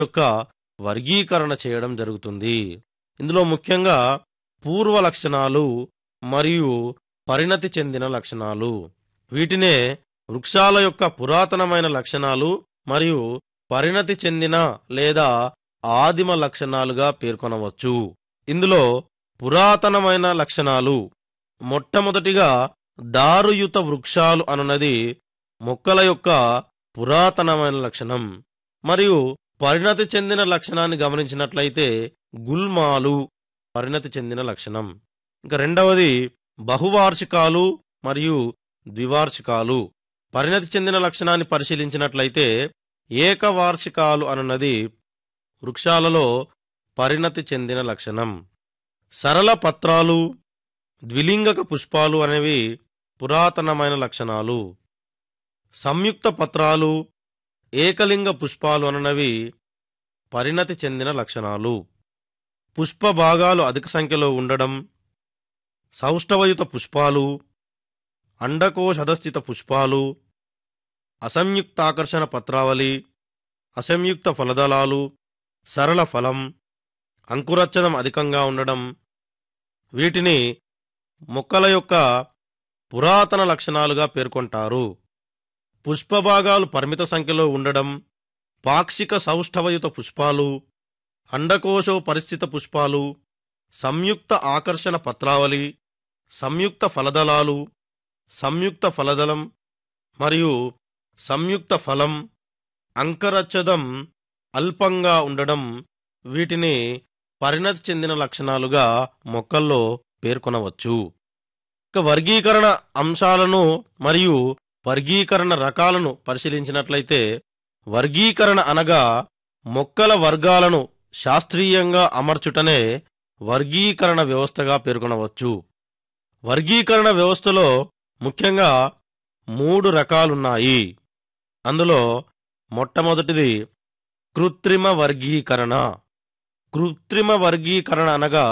యొక్క వర్గీకరణ చేయడం జరుగుతుంది ఇందులో ముఖ్యంగా పూర్వ లక్షణాలు మరియు పరిణతి చెందిన లక్షణాలు వీటినే వృక్షాల యొక్క పురాతనమైన లక్షణాలు మరియు పరిణతి చెందిన లేదా ఆదిమ లక్షణాలుగా పేర్కొనవచ్చు ఇందులో పురాతనమైన లక్షణాలు మొట్టమొదటిగా దారుయుత వృక్షాలు అనున్నది మొక్కల యొక్క పురాతనమైన లక్షణం మరియు పరిణతి చెందిన లక్షణాన్ని గమనించినట్లయితే గుల్మాలు పరిణతి చెందిన లక్షణం ఇంకా రెండవది బహువార్షికాలు మరియు ద్వివార్షికాలు పరిణతి చెందిన లక్షణాన్ని పరిశీలించినట్లయితే ఏకవార్షికాలు అనున్నది వృక్షాలలో పరిణతి చెందిన లక్షణం సరళ పత్రాలు ద్విలింగక పుష్పాలు అనేవి పురాతనమైన లక్షణాలు సంయుక్త పత్రాలు ఏకలింగ పుష్పాలు అననవి పరిణతి చెందిన లక్షణాలు పుష్ప భాగాలు అధిక సంఖ్యలో ఉండడం సౌష్ఠవయుత పుష్పాలు అండకోశధస్థిత పుష్పాలు అసంయుక్తాకర్షణ పత్రావళి అసంయుక్త ఫలదళాలు సరళ ఫలం అంకురచ్చదం అధికంగా ఉండడం వీటిని మొక్కల యొక్క పురాతన లక్షణాలుగా పేర్కొంటారు పుష్పభాగాలు పరిమిత సంఖ్యలో ఉండడం పాక్షిక సౌష్ఠవయుత పుష్పాలు అండకోశో పరిస్థిత పుష్పాలు సంయుక్త ఆకర్షణ పత్రావళి సంయుక్త ఫలదళాలు సంయుక్త ఫలదళం మరియు సంయుక్త ఫలం అంకరచ్చదం అల్పంగా ఉండడం వీటిని పరిణతి చెందిన లక్షణాలుగా మొక్కల్లో పేర్కొనవచ్చు ఇక వర్గీకరణ అంశాలను మరియు వర్గీకరణ రకాలను పరిశీలించినట్లయితే వర్గీకరణ అనగా మొక్కల వర్గాలను శాస్త్రీయంగా అమర్చుటనే వర్గీకరణ వ్యవస్థగా పేర్కొనవచ్చు వర్గీకరణ వ్యవస్థలో ముఖ్యంగా మూడు రకాలున్నాయి అందులో మొట్టమొదటిది కృత్రిమ వర్గీకరణ కృత్రిమ వర్గీకరణ అనగా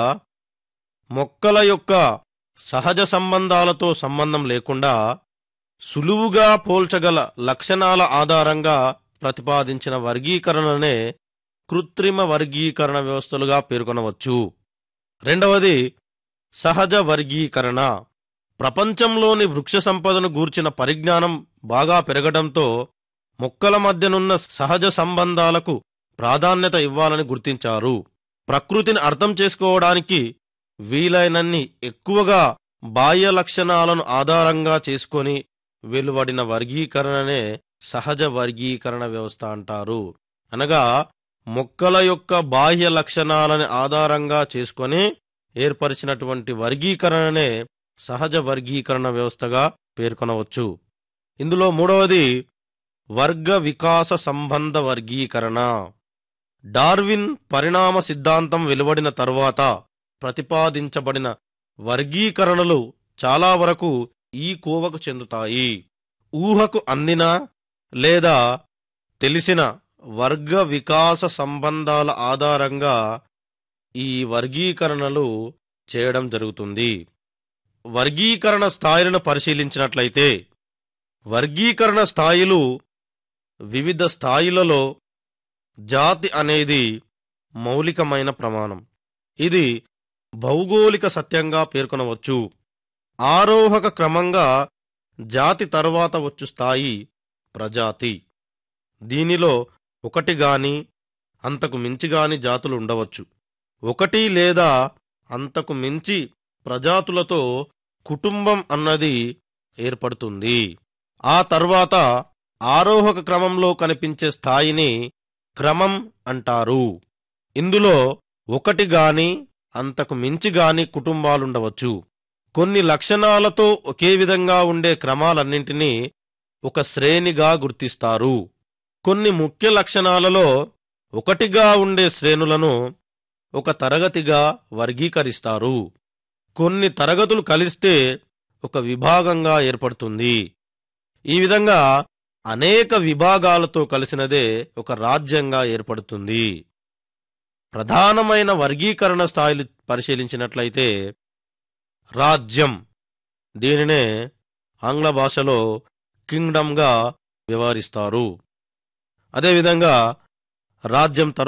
మొక్కల యొక్క సహజ సంబంధాలతో సంబంధం లేకుండా సులువుగా పోల్చగల లక్షణాల ఆధారంగా ప్రతిపాదించిన వర్గీకరణనే కృత్రిమ వర్గీకరణ వ్యవస్థలుగా పేర్కొనవచ్చు రెండవది సహజ వర్గీకరణ ప్రపంచంలోని వృక్ష సంపదను గూర్చిన పరిజ్ఞానం బాగా పెరగడంతో మొక్కల మధ్యనున్న సహజ సంబంధాలకు ప్రాధాన్యత ఇవ్వాలని గుర్తించారు ప్రకృతిని అర్థం చేసుకోవడానికి వీలైనన్ని ఎక్కువగా బాహ్య లక్షణాలను ఆధారంగా చేసుకొని వెలువడిన వర్గీకరణనే సహజ వర్గీకరణ వ్యవస్థ అంటారు అనగా మొక్కల యొక్క బాహ్య లక్షణాలని ఆధారంగా చేసుకొని ఏర్పరిచినటువంటి వర్గీకరణనే సహజ వర్గీకరణ వ్యవస్థగా పేర్కొనవచ్చు ఇందులో మూడవది వర్గ వికాస సంబంధ వర్గీకరణ డార్విన్ పరిణామ సిద్ధాంతం వెలువడిన తరువాత ప్రతిపాదించబడిన వర్గీకరణలు చాలా వరకు ఈ కోవకు చెందుతాయి ఊహకు అందిన లేదా తెలిసిన వర్గ వికాస సంబంధాల ఆధారంగా ఈ వర్గీకరణలు చేయడం జరుగుతుంది వర్గీకరణ స్థాయిలను పరిశీలించినట్లయితే వర్గీకరణ స్థాయిలు వివిధ స్థాయిలలో జాతి అనేది మౌలికమైన ప్రమాణం ఇది భౌగోళిక సత్యంగా పేర్కొనవచ్చు ఆరోహక క్రమంగా జాతి తరువాత వచ్చు స్థాయి ప్రజాతి దీనిలో ఒకటి గాని అంతకు మించి గాని జాతులు ఉండవచ్చు ఒకటి లేదా అంతకు మించి ప్రజాతులతో కుటుంబం అన్నది ఏర్పడుతుంది ఆ తర్వాత ఆరోహక క్రమంలో కనిపించే స్థాయిని క్రమం అంటారు ఇందులో ఒకటి గాని అంతకు మించి గాని కుటుంబాలుండవచ్చు కొన్ని లక్షణాలతో ఒకే విధంగా ఉండే క్రమాలన్నింటినీ ఒక శ్రేణిగా గుర్తిస్తారు కొన్ని ముఖ్య లక్షణాలలో ఒకటిగా ఉండే శ్రేణులను ఒక తరగతిగా వర్గీకరిస్తారు కొన్ని తరగతులు కలిస్తే ఒక విభాగంగా ఏర్పడుతుంది ఈ విధంగా అనేక విభాగాలతో కలిసినదే ఒక రాజ్యంగా ఏర్పడుతుంది ప్రధానమైన వర్గీకరణ స్థాయిలు పరిశీలించినట్లయితే రాజ్యం దీనినే ఆంగ్ల భాషలో కింగ్డమ్గా వ్యవహరిస్తారు అదేవిధంగా రాజ్యం